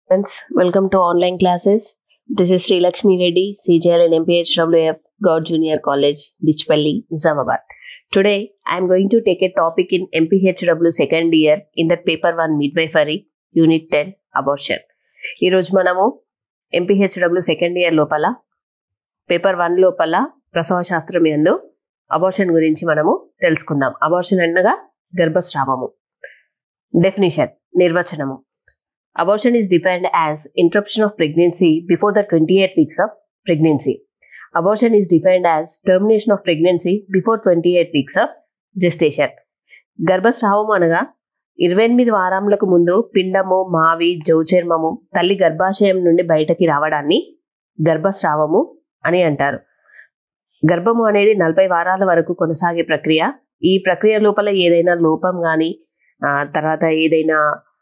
Friends, welcome to online classes. This is Sri Lakshmi Reddy, CJL and MPHWF God Junior College, Dichpalli, Nizamabad. Today, I am going to take a topic in MPHW second year in that paper 1 midwifery, unit 10, abortion. ఈరోజు మనము MPHW second year లోపల paper one లోపల ప్రసవ శాస్త్రం ఎందు abortion గురించి మనము తెలుసుకుందాం అబార్షన్ అనగా గర్భస్రావము డెఫినిషన్ నిర్వచనము Abortion is defined as interruption of pregnancy before the 28 weeks of pregnancy. Abortion is defined as termination of pregnancy before 28 weeks of gestation. గర్భస్రావం అనగా ఇరవై ఎనిమిది వారములకు ముందు పిండము మావి జౌచర్మము తల్లి గర్భాశయం నుండి బయటకి రావడాన్ని గర్భస్రావము అని అంటారు గర్భము అనేది నలభై వారాల వరకు కొనసాగే ప్రక్రియ ఈ ప్రక్రియ లోపల ఏదైనా లోపం కానీ తర్వాత ఏదైనా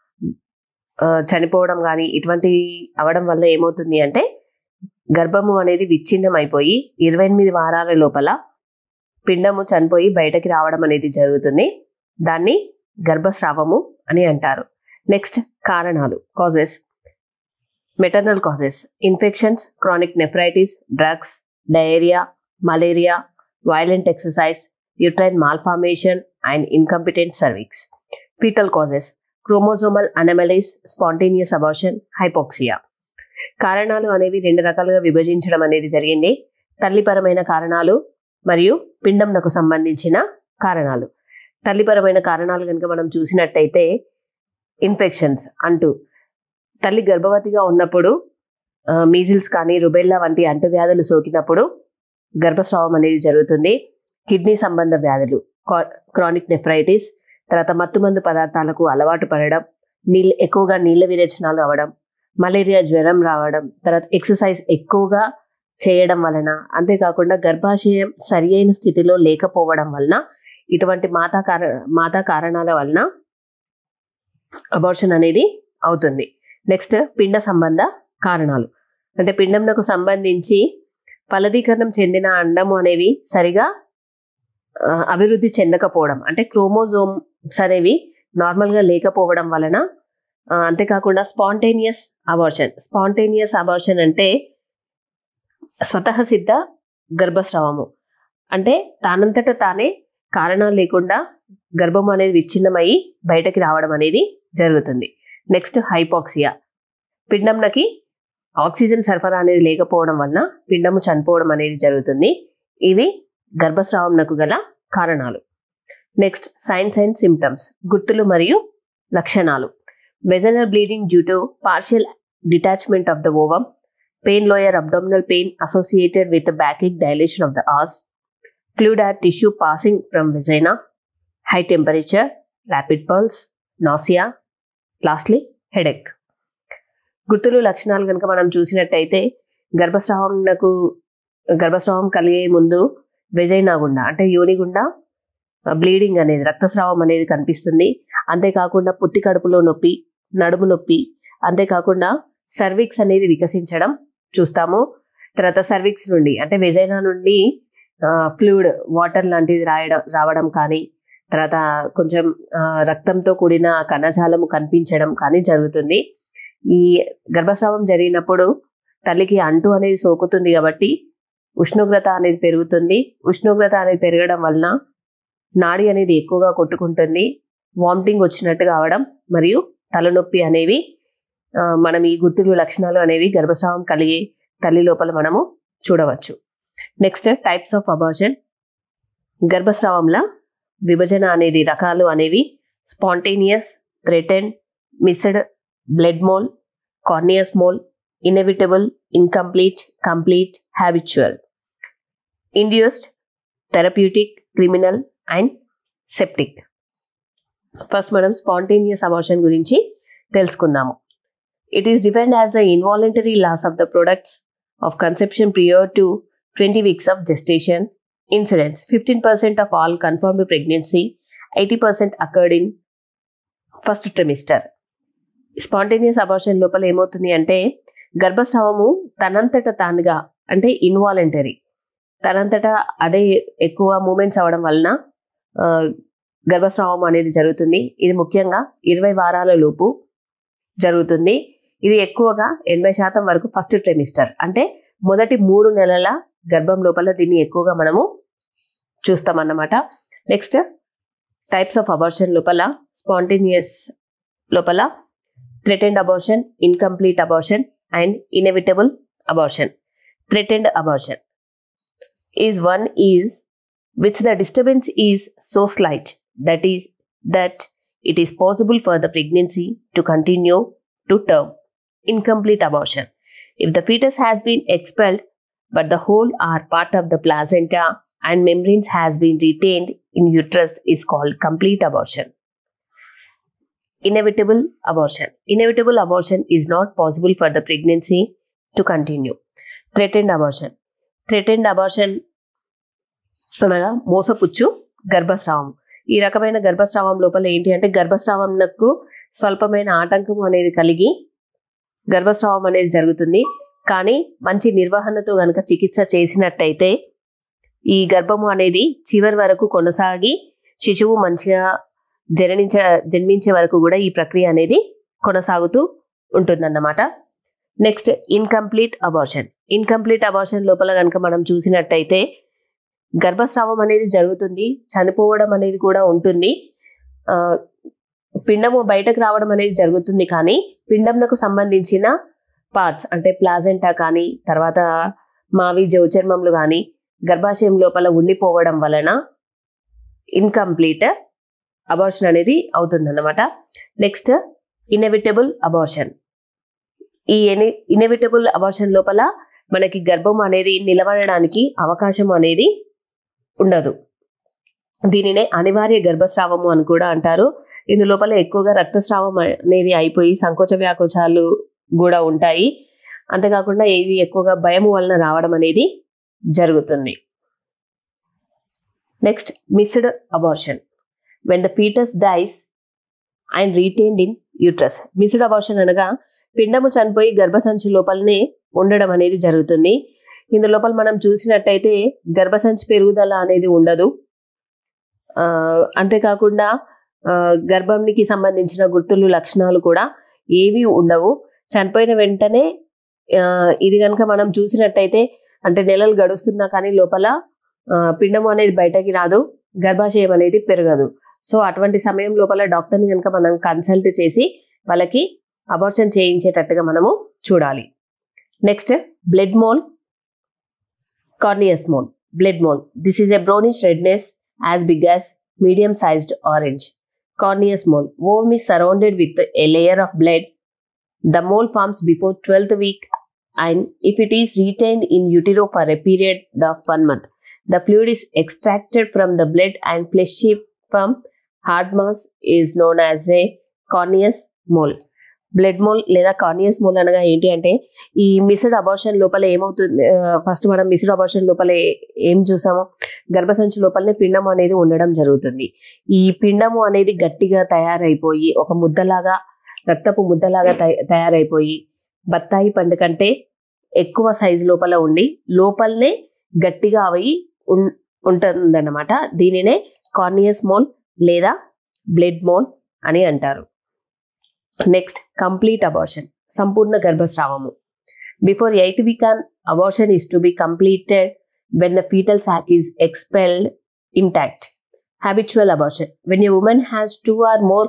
ఆ, చనిపోవడం కానీ ఇటువంటి అవడం వల్ల ఏమవుతుంది అంటే గర్భము అనేది విచ్ఛిన్నం అయిపోయి ఇరవై ఎనిమిది వారాల లోపల పిండము చనిపోయి బయటకి రావడం అనేది జరుగుతుంది దాన్ని గర్భస్రావము అని అంటారు నెక్స్ట్ కారణాలు causes maternal causes infections chronic nephritis drugs diarrhoea malaria violent exercise uterine malformation and incompetent cervix foetal causes chromosomal anomalies spontaneous abortion hypoxia కారణాలు అనేవి రెండు రకాలుగా విభజించడం అనేది జరిగింది తల్లిపరమైన కారణాలు మరియు పిండంనకు సంబంధించిన కారణాలు తల్లిపరమైన కారణాలు కనుక మనం చూసినట్టయితే ఇన్ఫెక్షన్స్ అంటూ తల్లి గర్భవతిగా ఉన్నప్పుడు మీజిల్స్ కానీ రుబెల్లా వంటి అంటువ్యాధులు సోకినప్పుడు గర్భస్రావం అనేది జరుగుతుంది కిడ్నీ సంబంధ వ్యాధులు క్రానిక్ నెఫ్రైటిస్ తర్వాత మత్తుమందు పదార్థాలకు అలవాటు పడడం నీళ్ళు ఎక్కువగా నీళ్ళ విరేచనాలు అవ్వడం మలేరియా జ్వరం రావడం తర్వాత ఎక్సర్సైజ్ ఎక్కువగా చేయడం వలన అంతేకాకుండా గర్భాశయం సరి అయిన స్థితిలో లేకపోవడం వలన ఇటువంటి మాతా కార మాతా కారణాల వలన అబార్షన్ అనేది అవుతుంది నెక్స్ట్ పిండ సంబంధ కారణాలు అంటే పిండంకు సంబంధించి ఫలదీకరణం చెందిన అండము అనేవి సరిగా ఆ, అభివృద్ధి చెందకపోవడం అంటే క్రోమోజోమ్స్ అనేవి నార్మల్గా లేకపోవడం వలన ఆ, అంతేకాకుండా స్పాంటేనియస్ అబార్షన్ స్పాంటేనియస్ అబార్షన్ అంటే స్వతహ సిద్ధ గర్భస్రావము అంటే తానంతట తానే కారణాలు లేకుండా గర్భం అనేది విచ్ఛిన్నమయ్యి బయటకి రావడం అనేది జరుగుతుంది నెక్స్ట్ హైపాక్సియా పిండంనకి ఆక్సిజన్ సరఫరా అనేది లేకపోవడం వలన పిండము చనిపోవడం అనేది జరుగుతుంది ఇవి గర్భస్రావంనకు గల కారణాలు నెక్స్ట్ సైన్స్ అండ్ సిమ్టమ్స్ గుర్తులు మరియు లక్షణాలు vaginal bleeding due to partial detachment of the ovum pain lower abdominal pain associated with backache dilation of the os fluid or tissue passing from vagina high temperature rapid pulse nausea lastly headache గుర్తులు లక్షణాలు కనుక మనం చూసినట్టయితే గర్భస్రావంకు గర్భస్రావం కలిగే ముందు vagina గుండా అంటే యోని గుండా బ్లీడింగ్ అనేది రక్తస్రావం అనేది కనిపిస్తుంది అంతేకాకుండా పుత్తి కడుపులో నొప్పి నడుము నొప్పి అంతేకాకుండా సర్విక్స్ అనేది వికసించడం చూస్తాము తర్వాత సర్విక్స్ నుండి అంటే వెజైనా నుండి ఫ్లూయిడ్ వాటర్ లాంటిది రాయడం రావడం కానీ తర్వాత కొంచెం ఆ, రక్తంతో కూడిన కణజాలము కనిపించడం కానీ జరుగుతుంది ఈ గర్భస్రావం జరిగినప్పుడు తల్లికి అంటు అనేది సోకుతుంది కాబట్టి ఉష్ణోగ్రత అనేది పెరుగుతుంది ఉష్ణోగ్రత అనేది పెరగడం వలన నాడి అనేది ఎక్కువగా కొట్టుకుంటుంది వామిటింగ్ వచ్చినట్టు కావడం మరియు తలనొప్పి అనేవి ఆ, మనం ఈ గుర్తులు లక్షణాలు అనేవి గర్భస్రావం కలిగి తల్లి లోపల మనము చూడవచ్చు నెక్స్ట్ టైప్స్ ఆఫ్ అబార్షన్ గర్భస్రావంలో విభజన అనేది రకాలు అనేవి spontaneous threaten missed blood mole carneous mole inevitable incomplete complete habitual induced therapeutic criminal and septic first మనం స్పాంటేనియస్ అబార్షన్ గురించి తెలుసుకుందాము it is defined as the involuntary loss of the products of conception prior to twenty weeks of gestation incidence fifteen percent of all confirmed pregnancy eighty percent occurred in first trimester spontaneous abortion లోపల ఏమవుతుంది అంటే గర్భస్రావము తనంతట తానుగా అంటే involuntary తనంతట అదే ఎక్కువ moments అవ్వడం వలన ఆ, గర్భస్రావం అనేది జరుగుతుంది ఇది ముఖ్యంగా ఇరవై వారాల లోపు జరుగుతుంది ఇది ఎక్కువగా ఎనభై శాతం వరకు ఫస్ట్ ట్రెమిస్టర్ అంటే మొదటి మూడు నెలల గర్భం లోపల దీన్ని ఎక్కువగా మనము చూస్తామన్నమాట నెక్స్ట్ టైప్స్ ఆఫ్ అబార్షన్ లోపల స్పాంటేనియస్ లోపల threatened abortion incomplete abortion and inevitable abortion threatened abortion is one is which the disturbance is so slight that is that it is possible for the pregnancy to continue to term. Incomplete abortion. If the fetus has been expelled, but the whole or part of the placenta and membranes has been retained in uterus is called complete abortion. Inevitable abortion. Inevitable abortion is not possible for the pregnancy to continue. Threatened abortion. Threatened abortion అనగా మోసపుచ్చు గర్భస్రావం ఈ రకమైన గర్భస్రావం లోపల ఏంటి అంటే గర్భస్రావంకు స్వల్పమైన ఆటంకం అనేది కలిగి గర్భస్రావం అనేది జరుగుతుంది కానీ మంచి నిర్వహణతో గనక చికిత్స చేసినట్టయితే ఈ గర్భము అనేది చివరి వరకు కొనసాగి శిశువు మంచిగా జననించ జన్మించే వరకు కూడా ఈ ప్రక్రియ అనేది కొనసాగుతూ ఉంటుందన్నమాట next incomplete abortion incomplete abortion లోపల కనుక మనం చూసినట్టయితే గర్భస్రావం అనేది జరుగుతుంది చనిపోవడం అనేది కూడా ఉంటుంది ఆ, పిండము బయటకు రావడం అనేది జరుగుతుంది కానీ పిండంకు సంబంధించిన పార్ట్స్ అంటే ప్లాజెంటా కానీ తర్వాత మావి జౌచర్మములు కానీ గర్భాశయం లోపల ఉండిపోవడం వలన ఇన్కంప్లీట్ అబార్షన్ అనేది అవుతుందన్నమాట నెక్స్ట్ ఇన్ఎవిటబుల్ అబార్షన్ ఈ ఎని ఇన్ఎవిటబుల్ అబార్షన్ లోపల మనకి గర్భం అనేది నిలబడడానికి అవకాశం అనేది ఉండదు దీనినే అనివార్య గర్భస్రావము అని కూడా అంటారు ఇందులోపల ఎక్కువగా రక్తస్రావం అనేది అయిపోయి సంకోచ వ్యాకోచాలు కూడా ఉంటాయి అంతేకాకుండా ఇది ఎక్కువగా భయం వలన రావడం అనేది జరుగుతుంది next missed abortion when the foetus dies and retained in uterus missed abortion అనగా పిండము చనిపోయి గర్భసంచి లోపలనే ఉండడం అనేది జరుగుతుంది ఇందు లోపల మనం చూసినట్టయితే గర్భసంచి పెరుగుదల అనేది ఉండదు ఆ, అంతేకాకుండా ఆ, గర్భంకి సంబంధించిన గుర్తులు లక్షణాలు కూడా ఏవి ఉండవు చనిపోయిన వెంటనే ఆ, ఇది కనుక మనం చూసినట్టయితే అంటే నెలలు గడుస్తున్నా కానీ లోపల ఆ, పిండం అనేది బయటకి రాదు గర్భాశయం అనేది పెరగదు సో అటువంటి సమయం లోపల డాక్టర్ని కనుక మనం కన్సల్ట్ చేసి వాళ్ళకి అబార్షన్ చేయించేటట్టుగా మనము చూడాలి next blood mole carneous mole blood mole this is a brownish redness as big as medium sized orange carneous mole ovum is surrounded with a layer of blood the mole forms before 12th week and if it is retained in utero for a period of one month the fluid is extracted from the blood and fleshy from hard mass is known as a corneous mole blood mole లేదా carneous mole అనగా ఏంటి అంటే ఈ missed abortion లోపల ఏమవుతుంది first మనం missed abortion లోపల ఏ- ఏం చూసాము గర్భసంచి లోపలనే పిండం అనేది ఉండడం జరుగుతుంది ఈ పిండము అనేది గట్టిగా తయారైపోయి ఒక ముద్దలాగా రక్తపు ముద్దలాగా తయ- తయారైపోయి బత్తాయి పండు కంటే ఎక్కువ సైజు లోపల ఉండి లోపలనే గట్టిగా అవి ఉన్ ఉంటుందన్నమాట దీనినే కార్నియస్ మోల్ లేదా బ్లడ్ మోల్ అని అంటారు నెక్స్ట్ కంప్లీట్ అబార్షన్ సంపూర్ణ గర్భస్రావము before eighth week on abortion is to be completed when the fetal sac is expelled intact. Habitual abortion. When a woman has two or more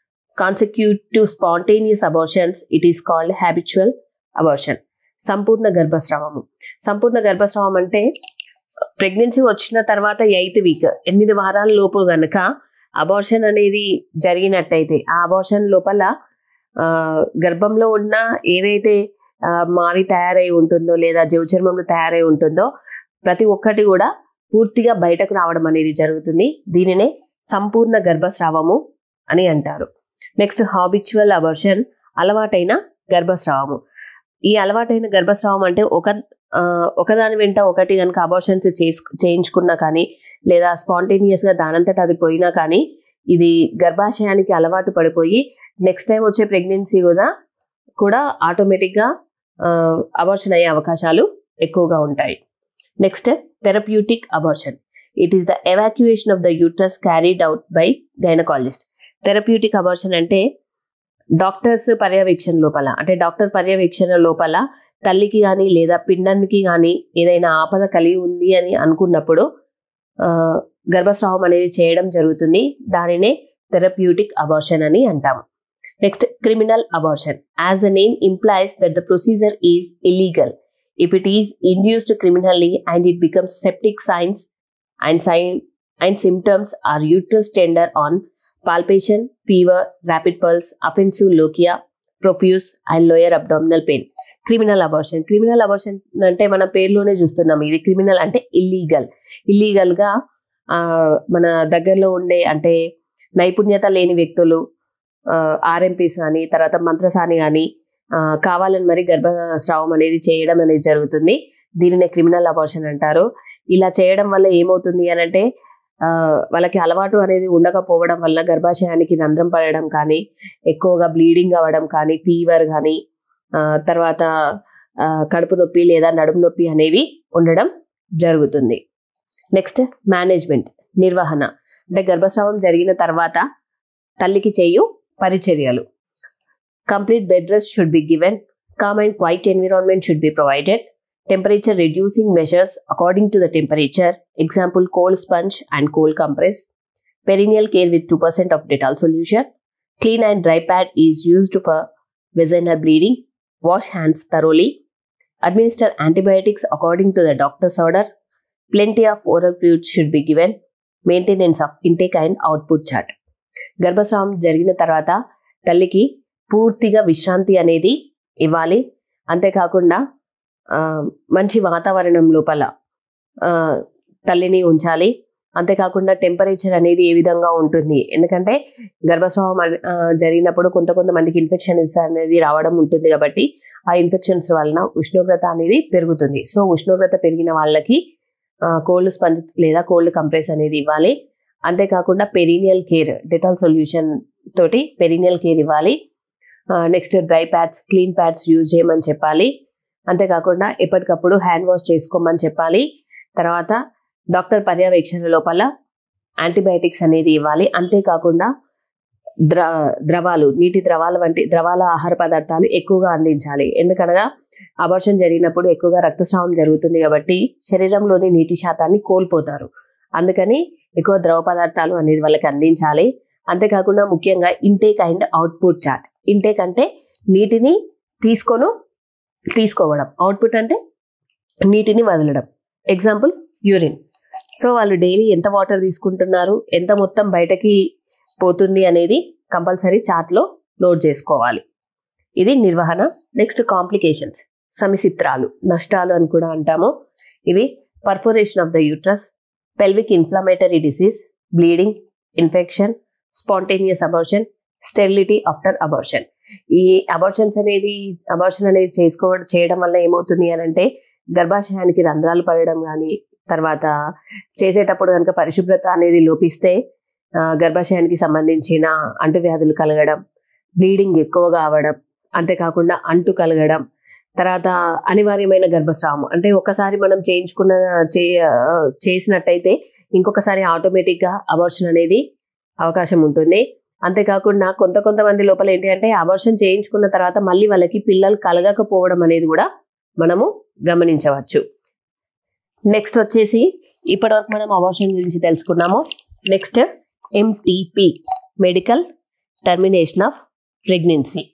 consecutive spontaneous abortions, it is called habitual abortion. సంపూర్ణ గర్భస్రావము సంపూర్ణ గర్భస్రావం అంటే pregnancy వచ్చిన తర్వాత eighth week ఎనిమిది వారాల లోపు గనక abortion అనేది జరిగినట్టయితే ఆ అబార్షన్ లోపల ఆ, గర్భంలో ఉన్న ఏవైతే ఆ, మావి తయారై ఉంటుందో లేదా జవచర్మంలో తయారై ఉంటుందో ప్రతి ఒక్కటి కూడా పూర్తిగా బయటకు రావడం అనేది జరుగుతుంది దీనినే సంపూర్ణ గర్భస్రావము అని అంటారు నెక్స్ట్ హాబిచువల్ అబర్షన్ అలవాటైన గర్భస్రావము ఈ అలవాటైన గర్భస్రావం అంటే ఒక ఆ, ఒకదాని వెంట ఒకటి కనుక అబార్షన్స్ చేసు చేయించుకున్నా కానీ లేదా స్పాంటేనియస్ గా దానంతట అది పోయినా కానీ ఇది గర్భాశయానికి అలవాటు పడిపోయి నెక్స్ట్ టైం వచ్చే ప్రెగ్నెన్సీ కూడా కూడా ఆటోమేటిక్ గా అబార్షన్ అయ్యే అవకాశాలు ఎక్కువగా ఉంటాయి next therapeutic abortion it is the evacuation of the uterus carried out by gynaecologist therapeutic abortion అంటే డాక్టర్స్ పర్యవేక్షణ లోపల అంటే డాక్టర్ పర్యవేక్షణ లోపల తల్లికి కానీ లేదా పిండానికి కానీ ఏదైనా ఆపద కలిగి ఉంది అని అనుకున్నప్పుడు ఆ, గర్భస్రావం అనేది చేయడం జరుగుతుంది దానినే థెరప్యూటిక్ అబార్షన్ అని అంటాము next criminal abortion as the name implies that the procedure is illegal if it is induced criminally and it becomes septic signs and sign and symptoms are uterus tender on palpation fever rapid pulse offensive lochia profuse and lower abdominal pain criminal abortion criminal abortion అంటే మన పేరులోనే చూస్తున్నాం ఇది criminal అంటే illegal ఇల్లీగల్గా మన దగ్గరలో ఉండే అంటే నైపుణ్యత లేని వ్యక్తులు ఆర్ఎంపీస్ కానీ తర్వాత మంత్రసాని కానీ కావాలని మరి గర్భస్రావం అనేది చేయడం అనేది జరుగుతుంది దీనినే క్రిమినల్ అబార్షన్ అంటారు ఇలా చేయడం వల్ల ఏమవుతుంది అని అంటే ఆ, వాళ్ళకి అలవాటు అనేది ఉండకపోవడం వల్ల గర్భాశయానికి రంధ్రం పడడం కానీ ఎక్కువగా బ్లీడింగ్ అవ్వడం కానీ ఫీవర్ కానీ ఆ, తర్వాత ఆ, కడుపు నొప్పి లేదా నడుము నొప్పి అనేవి ఉండడం జరుగుతుంది నెక్స్ట్ మేనేజ్మెంట్ నిర్వహణ అంటే గర్భస్రావం జరిగిన తర్వాత తల్లికి చేయు పరిచర్యలు complete bed rest should be given calm and quiet environment should be provided temperature reducing measures according to the temperature example cold sponge and cold compress perineal care with 2% of dettol solution clean and dry pad is used for vaginal bleeding wash hands thoroughly administer antibiotics according to the doctor's order plenty of oral fluids should be given maintenance of intake and output chart గర్భస్రావం జరిగిన తర్వాత తల్లికి పూర్తిగా విశ్రాంతి అనేది ఇవ్వాలి అంతేకాకుండా ఆ, మంచి వాతావరణం లోపల ఆ, తల్లిని ఉంచాలి అంతేకాకుండా టెంపరేచర్ అనేది ఏ విధంగా ఉంటుంది ఎందుకంటే గర్భస్రావం అన- ఆ, జరిగినప్పుడు కొంత కొంతమందికి ఇన్ఫెక్షన్స్ అనేది రావడం ఉంటుంది కాబట్టి ఆ ఇన్ఫెక్షన్స్ వలన ఉష్ణోగ్రత అనేది పెరుగుతుంది సో ఉష్ణోగ్రత పెరిగిన వాళ్ళకి కోల్డ్ స్పంజ్ లేదా కోల్డ్ కంప్రెస్ అనేది ఇవ్వాలి అంతేకాకుండా పెరీనియల్ కేర్ డెటాల్ సొల్యూషన్ తోటి పెరీనియల్ కేర్ ఇవ్వాలి next dry pads clean pads use చేయమని చెప్పాలి అంతేకాకుండా ఎప్పటికప్పుడు హ్యాండ్ వాష్ చేసుకోమని చెప్పాలి తర్వాత డాక్టర్ పర్యవేక్షణ లోపల యాంటీబయాటిక్స్ అనేది ఇవ్వాలి అంతేకాకుండా ద్ర ద్రవాలు నీటి ద్రవాల వంటి ద్రవాల ఆహార పదార్థాలు ఎక్కువగా అందించాలి ఎందుకనగా అబార్షన్ జరిగినప్పుడు ఎక్కువగా రక్తస్రావం జరుగుతుంది కాబట్టి శరీరంలోని నీటి శాతాన్ని కోల్పోతారు అందుకని ఎక్కువ ద్రవ పదార్థాలు అనేది వాళ్ళకి అందించాలి అంతేకాకుండా ముఖ్యంగా intake and output chart intake అంటే నీటిని తీసుకొను తీసుకోవడం అవుట్పుట్ అంటే నీటిని వదలడం ఎగ్జాంపుల్ యూరిన్ సో వాళ్ళు డైలీ ఎంత వాటర్ తీసుకుంటున్నారు ఎంత మొత్తం బయటకి పోతుంది అనేది కంపల్సరీ చార్ట్లో నోట్ చేసుకోవాలి ఇది నిర్వహణ నెక్స్ట్ కాంప్లికేషన్స్ సమిసిత్రాలు నష్టాలు అని కూడా అంటాము ఇవి perforation of the uterus pelvic inflammatory disease bleeding infection spontaneous abortion sterility after abortion ఈ అబార్షన్స్ అనేది అబార్షన్ అనేది చేసుకో చేయడం వల్ల ఏమవుతుంది అని అంటే గర్భాశయానికి రంధ్రాలు పడడం కానీ తర్వాత చేసేటప్పుడు కనుక పరిశుభ్రత అనేది లోపిస్తే ఆ, గర్భాశయానికి సంబంధించిన అంటువ్యాధులు కలగడం బ్లీడింగ్ ఎక్కువగా అవడం అంతేకాకుండా అంటు కలగడం తర్వాత అనివార్యమైన గర్భస్రావం అంటే ఒకసారి మనం చేయించుకున్న చే ఆ, చేసినట్టయితే ఇంకొకసారి ఆటోమేటిక్గా అబార్షన్ అనేది అవకాశం ఉంటుంది అంతేకాకుండా కొంత కొంతమంది లోపల ఏంటి అంటే అబార్షన్ చేయించుకున్న తర్వాత మళ్ళీ వాళ్ళకి పిల్లలు కలగకపోవడం అనేది కూడా మనము గమనించవచ్చు నెక్స్ట్ వచ్చేసి ఇప్పటివరకు మనం అబార్షన్ గురించి తెలుసుకున్నాము next MTP medical termination of pregnancy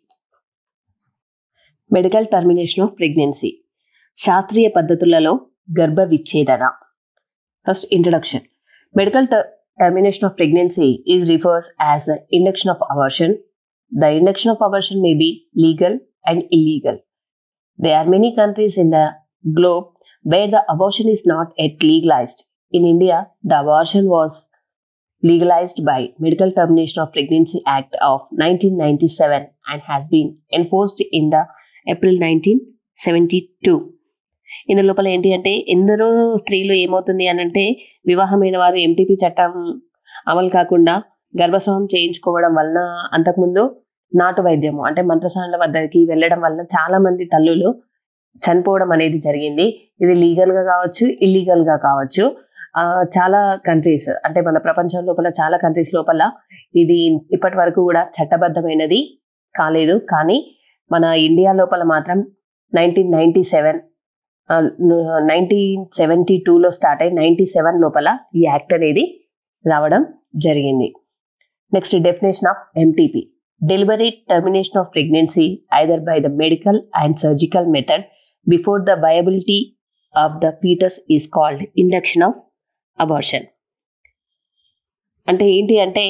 medical termination of pregnancy శాస్త్రీయ పద్ధతులలో గర్భ విచ్ఛేదన first introduction medical termination of pregnancy is refers as the induction of abortion. The induction of abortion may be legal and illegal. There are many countries in the globe where the abortion is not yet legalized. In India, the abortion was legalized by Medical Termination of Pregnancy Act of 1997 and has been enforced in the April 1972. ఇందు లోపల ఏంటి అంటే ఎందరో స్త్రీలు ఏమవుతుంది అని అంటే వివాహమైన వారు ఎంటీపీ చట్టం అమలు కాకుండా గర్భస్రావం చేయించుకోవడం వలన అంతకుముందు నాటు వైద్యము అంటే మంత్రసానుల వద్దకి వెళ్ళడం వలన చాలా మంది తల్లులు చనిపోవడం అనేది జరిగింది ఇది లీగల్ గా కావచ్చు ఇల్లీగల్ గా కావచ్చు ఆ, చాలా కంట్రీస్ అంటే మన ప్రపంచం లోపల చాలా కంట్రీస్ లోపల ఇది ఇప్పటి వరకు కూడా చట్టబద్ధమైనది కాలేదు కానీ మన ఇండియా లోపల మాత్రం nineteen ninety seven nineteen seventy టూలో స్టార్ట్ అయ్యి నైన్టీ సెవెన్ లోపల ఈ యాక్ట్ అనేది రావడం జరిగింది next definition of MTP delivery termination of pregnancy either by the medical and surgical method before the viability of the foetus is called induction of abortion అంటే ఏంటి అంటే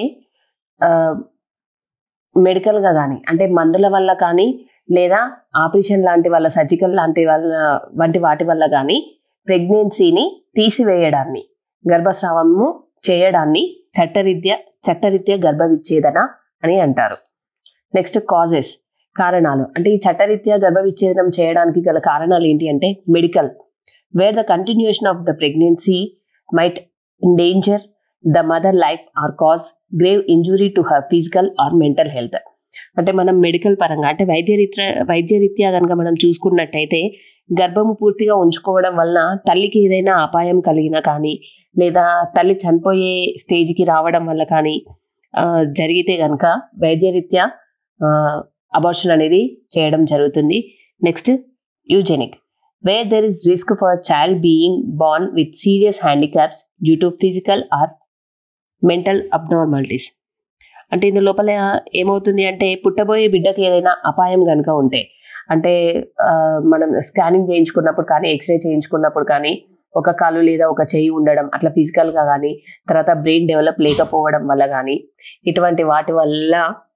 మెడికల్గా కానీ అంటే మందుల వల్ల కానీ లేదా ఆపరేషన్ లాంటి వల్ల సర్జికల్ లాంటి వల్ల వంటి వాటి వల్ల కానీ ప్రెగ్నెన్సీని తీసివేయడాన్ని గర్భస్రావము చేయడాన్ని చట్టరీత్యా చట్టరీత్యా గర్భ విచ్ఛేదన అని అంటారు నెక్స్ట్ కాజెస్ కారణాలు అంటే ఈ చట్టరీత్యా గర్భ విచ్ఛేదనం చేయడానికి గల కారణాలు ఏంటి అంటే medical where the continuation of the pregnancy might danger the mother life or cause grave injury to her physical or mental health అంటే మనం మెడికల్ పరంగా అంటే వైద్యరీత్యా వైద్యరీత్యా కనుక మనం చూసుకున్నట్టయితే గర్భము పూర్తిగా ఉంచుకోవడం వలన తల్లికి ఏదైనా అపాయం కలిగినా కానీ లేదా తల్లి చనిపోయే స్టేజ్కి రావడం వల్ల కానీ జరిగితే కనుక వైద్యరీత్యా అబార్షన్ అనేది చేయడం జరుగుతుంది next eugenic where there is risk for child being born with serious handicaps due to physical or mental abnormalities అంటే ఇందు లోపల ఏమవుతుంది అంటే పుట్టబోయే బిడ్డకి ఏదైనా అపాయం కనుక ఉంటే అంటే మనం స్కానింగ్ చేయించుకున్నప్పుడు కానీ ఎక్స్రే చేయించుకున్నప్పుడు కానీ ఒక కాలు లేదా ఒక చెయ్యి ఉండడం అట్లా ఫిజికల్గా కానీ తర్వాత బ్రెయిన్ డెవలప్ లేకపోవడం వల్ల కానీ ఇటువంటి వాటి వల్ల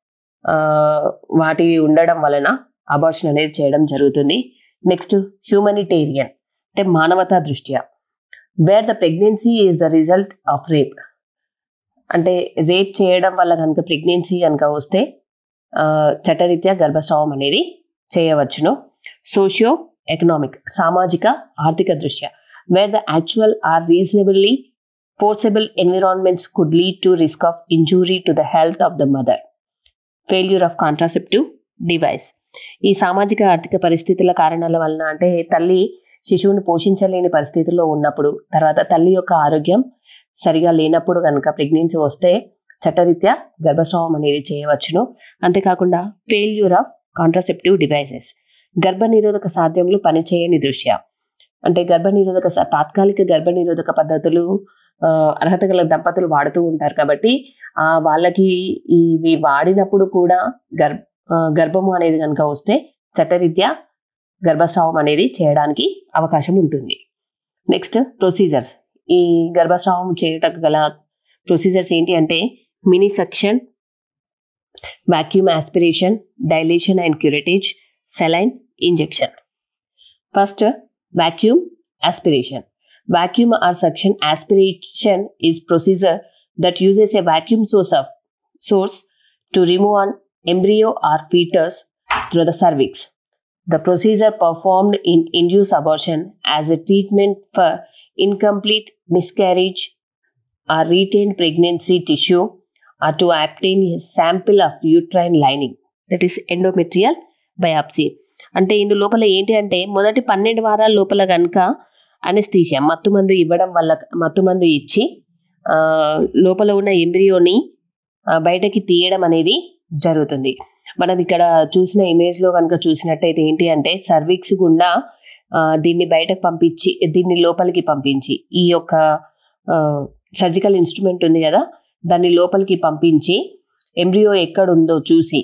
వాటి ఉండడం వలన అబార్షన్ అనేది చేయడం జరుగుతుంది నెక్స్ట్ హ్యూమనిటేరియన్ అంటే మానవతా దృష్ట్యా where the pregnancy is the result of rape అంటే రేప్ చేయడం వల్ల కనుక ప్రెగ్నెన్సీ కనుక వస్తే చట్టరీత్యా గర్భస్రావం అనేది చేయవచ్చును సోషియో ఎకనామిక్ సామాజిక ఆర్థిక దృష్ట్యా where the actual or reasonably foreseeable environments could lead to risk of injury to the health of the mother failure of contraceptive device ఈ సామాజిక ఆర్థిక పరిస్థితుల కారణాల వలన అంటే తల్లి శిశువుని పోషించలేని పరిస్థితుల్లో ఉన్నప్పుడు తర్వాత తల్లి యొక్క ఆరోగ్యం సరిగా లేనప్పుడు కనుక ప్రెగ్నెన్సీ వస్తే చట్టరీత్యా గర్భస్రావం అనేది చేయవచ్చును అంతేకాకుండా ఫెయిల్యూర్ ఆఫ్ కాంట్రాసెప్టివ్ డివైసెస్ గర్భనిరోధక సాధ్యములు పనిచేయని దృష్ట్యా అంటే గర్భనిరోధక తాత్కాలిక గర్భనిరోధక పద్ధతులు అర్హత గల దంపతులు వాడుతూ ఉంటారు కాబట్టి వాళ్ళకి ఇవి వాడినప్పుడు కూడా గర్భ గర్భము అనేది కనుక వస్తే చట్టరీత్యా గర్భస్రావం అనేది చేయడానికి అవకాశం ఉంటుంది నెక్స్ట్ ప్రొసీజర్స్ ఈ గర్భస్రావం చేయటకు గల ప్రొసీజర్స్ ఏంటి అంటే mini suction vacuum aspiration dilatation and curettage saline injection first vacuum aspiration. Vacuum or suction aspiration is procedure that uses a vacuum source of source to remove an embryo or fetus through the cervix. The procedure performed in induced abortion as a treatment for incomplete miscarriage or retained pregnancy tissue or to obtain a sample of uterine lining that is endometrial biopsy. అంటే ఇందు లోపల ఏంటి అంటే మొదటి పన్నెండు వారాల లోపల కనుక అనస్థీషియా మత్తుమందు ఇవ్వడం వల్ల మత్తుమందు ఇచ్చి లోపల ఉన్న ఎంబ్రియోని బయటకి తీయడం అనేది జరుగుతుంది మనం ఇక్కడ చూసిన ఇమేజ్లో కనుక చూసినట్టయితే ఏంటి అంటే సర్వీక్స్ గుండా దీన్ని బయటకు పంపించి దీన్ని లోపలికి పంపించి ఈ యొక్క సర్జికల్ ఇన్స్ట్రుమెంట్ ఉంది కదా దాన్ని లోపలికి పంపించి ఎంబ్రియో ఎక్కడుందో చూసి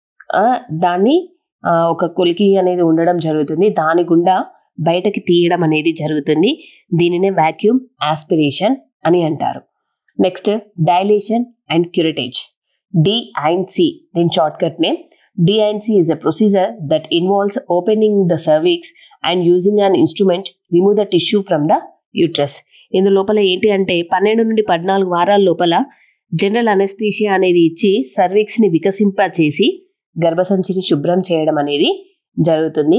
దాన్ని ఒక కొలికి అనేది ఉండడం జరుగుతుంది దాని గుండా బయటకి తీయడం అనేది జరుగుతుంది దీనినే వాక్యూమ్ ఆస్పిరేషన్ అని అంటారు next dilatation and curettage D and C దీని short cut name D and C is a procedure that involves opening the cervix and using an instrument remove the tissue from the uterus ఇందు లోపల ఏంటి అంటే పన్నెండు నుండి పద్నాలుగు వారాల లోపల జనరల్ అనెస్థీషియా అనేది ఇచ్చి సర్వీక్స్ని వికసింప చేసి గర్భసంచిని శుభ్రం చేయడం అనేది జరుగుతుంది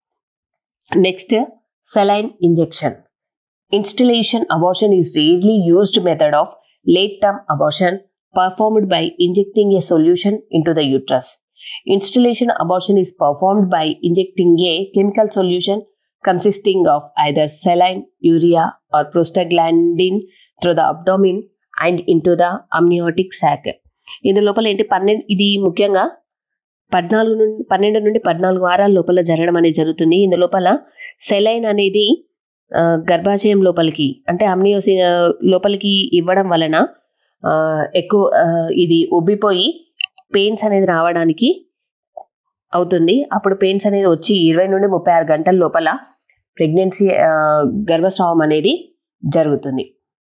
next saline injection instillation abortion is rarely used method of late term abortion performed by injecting a solution in to the uterus instillation abortion is performed by injecting a chemical solution consisting of either saline urea or prostaglandin through the abdomen and in to the amniotic sac ఇందు లోపల ఏంటి పన్నెండు ఇది ముఖ్యంగా పద్నాలుగు నుండి పన్నెండు నుండి పద్నాలుగు వారాల లోపల జరగడం అనేది జరుగుతుంది ఇందు లోపల సెలైన్ అనేది ఆ, గర్భాశయం లోపలికి అంటే అమ్నియోసి ఆ, లోపలికి ఇవ్వడం వలన ఆ, ఎక్కువ ఆ, ఇది ఉబ్బిపోయి పెయిన్స్ అనేది రావడానికి అవుతుంది అప్పుడు పెయిన్స్ అనేది వచ్చి ఇరవై నుండి ముప్పై ఆరు గంటల లోపల ప్రెగ్నెన్సీ ఆ, గర్భస్రావం అనేది జరుగుతుంది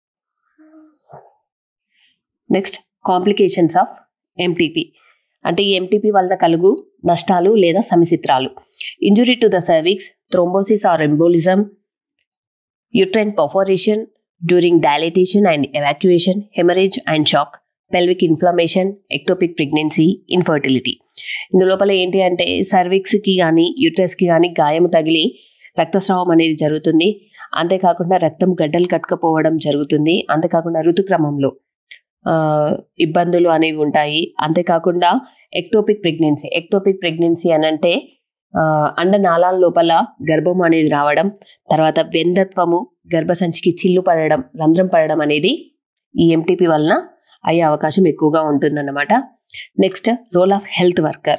నెక్స్ట్ కాంప్లికేషన్స్ ఆఫ్ ఎంటీపీ అంటే ఈ ఎంటీపీ వలన కలుగు నష్టాలు లేదా సమిసిత్రాలు injury to the cervix thrombosis or embolism uterine perforation during dilatation and evacuation haemorrhage and shock pelvic inflammation ectopic pregnancy infertility ఇందులోపల ఏంటి అంటే సర్విక్స్కి కానీ యూట్రస్కి కానీ గాయం తగిలి రక్తస్రావం అనేది జరుగుతుంది అంతేకాకుండా రక్తం గడ్డలు కట్టుకపోవడం జరుగుతుంది అంతేకాకుండా ఋతుక్రమంలో ఆ, ఇబ్బందులు అనేవి ఉంటాయి అంతేకాకుండా ఎక్టోపిక్ ప్రెగ్నెన్సీ ఎక్టోపిక్ ప్రెగ్నెన్సీ అని అంటే ఆ, అండనాళాల లోపల గర్భం అనేది రావడం తర్వాత వెందత్వము గర్భసంచికి చిల్లు పడడం రంధ్రం పడడం అనేది ఈ ఎంటీపీ వలన అయ్యే అవకాశం ఎక్కువగా ఉంటుందన్నమాట next role of health worker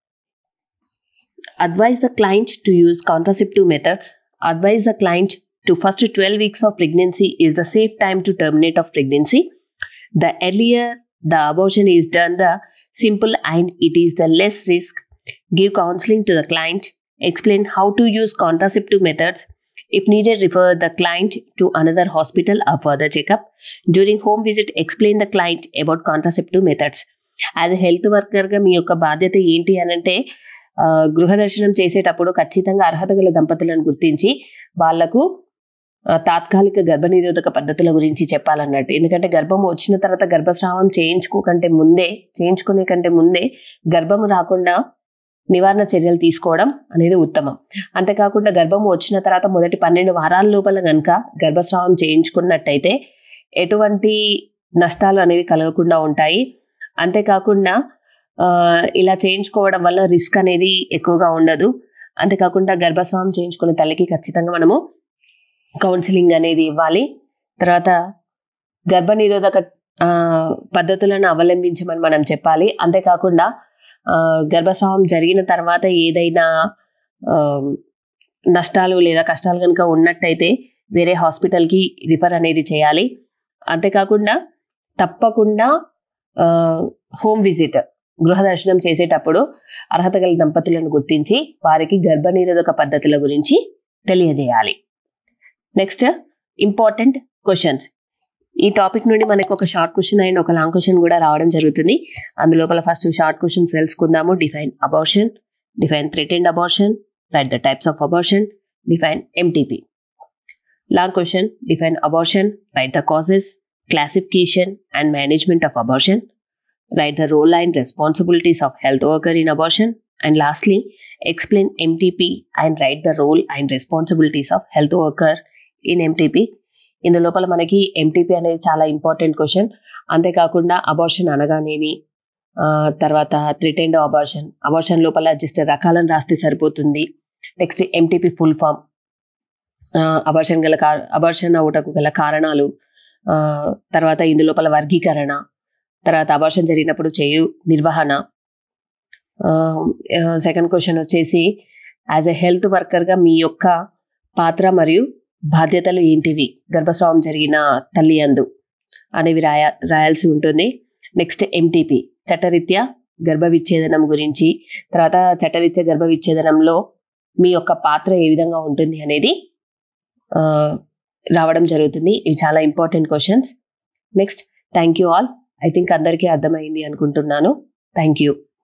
advise the client to use contraceptive methods advise the client to first twelve weeks of pregnancy is the safe time to terminate of pregnancy the earlier the abortion is done the simple and it is the less risk give counseling to the client explain how to use contraceptive methods if needed refer the client to another hospital or further checkup during home visit explain the client about contraceptive methods as a health వర్కర్గా మీ యొక్క బాధ్యత ఏంటి అని అంటే ఆ, గృహ దర్శనం చేసేటప్పుడు ఖచ్చితంగా అర్హత గల దంపతులను గుర్తించి వాళ్లకు ఆ, తాత్కాలిక గర్భనిరోధక పద్ధతుల గురించి చెప్పాలన్నట్టు ఎందుకంటే గర్భం వచ్చిన తర్వాత గర్భస్రావం చేయించుకోకంటే ముందే చేయించుకునే కంటే ముందే గర్భం రాకుండా నివారణ చర్యలు తీసుకోవడం అనేది ఉత్తమం అంతేకాకుండా గర్భం వచ్చిన తర్వాత మొదటి పన్నెండు వారాల లోపల కనుక గర్భస్రావం చేయించుకున్నట్టయితే ఎటువంటి నష్టాలు అనేవి కలగకుండా ఉంటాయి అంతేకాకుండా ఆ, ఇలా చేయించుకోవడం వల్ల రిస్క్ అనేది ఎక్కువగా ఉండదు అంతేకాకుండా గర్భస్రావం చేయించుకునే తల్లికి ఖచ్చితంగా మనము కౌన్సిలింగ్ అనేది ఇవ్వాలి తర్వాత గర్భనిరోధక ఆ, పద్ధతులను అవలంబించమని మనం చెప్పాలి అంతేకాకుండా ఆ, గర్భస్రావం జరిగిన తర్వాత ఏదైనా ఆ, నష్టాలు లేదా కష్టాలు కనుక ఉన్నట్టయితే వేరే హాస్పిటల్కి రిఫర్ అనేది చేయాలి అంతేకాకుండా తప్పకుండా హోమ్ విజిట్ గృహ దర్శనం చేసేటప్పుడు అర్హత గల దంపతులను గుర్తించి వారికి గర్భనిరోధక పద్ధతుల గురించి తెలియజేయాలి నెక్స్ట్ ఇంపార్టెంట్ క్వశ్చన్స్ ఈ టాపిక్ నుండి మనకు ఒక షార్ట్ క్వశ్చన్ అండ్ ఒక లాంగ్ క్వశ్చన్ కూడా రావడం జరుగుతుంది అందులోపల ఫస్ట్ షార్ట్ క్వశ్చన్స్ తెలుసుకుందాము define abortion define threatened abortion write the types of abortion define MTP long question define abortion write the causes classification and management of abortion write the role and responsibilities of health worker in abortion and lastly explain mtp and write the role and responsibilities of health worker in mtp ఇందు లోపల మనకి MTP అనేది చాలా important question అంతేకాకుండా abortion అనగానేమి ఆ, తర్వాత threatened abortion abortion లోపల జస్ట్ రకాలను రాస్తే సరిపోతుంది next MTP full form abortion గల కా అబార్షన్ అవుటకు గల కారణాలు ఆ, తర్వాత ఇందు లోపల వర్గీకరణ తర్వాత అబార్షన్ జరిగినప్పుడు చేయు నిర్వహణ సెకండ్ క్వశ్చన్ వచ్చేసి యాజ్ ఎ హెల్త్ వర్కర్గా మీ యొక్క పాత్ర మరియు బాధ్యతలు ఏంటివి గర్భస్రావం జరిగిన తల్లి అందు అనేవి రాయ రాయాల్సి ఉంటుంది నెక్స్ట్ ఎంటీపీ చట్టరీత్యా గర్భ విచ్ఛేదనం గురించి తర్వాత చట్టరీత్యా గర్భ విచ్ఛేదనంలో మీ యొక్క పాత్ర ఏ విధంగా ఉంటుంది అనేది ఆ, రావడం జరుగుతుంది ఇవి చాలా important questions next thank you all I think అందరికీ అర్థమైంది అనుకుంటున్నాను థ్యాంక్ యూ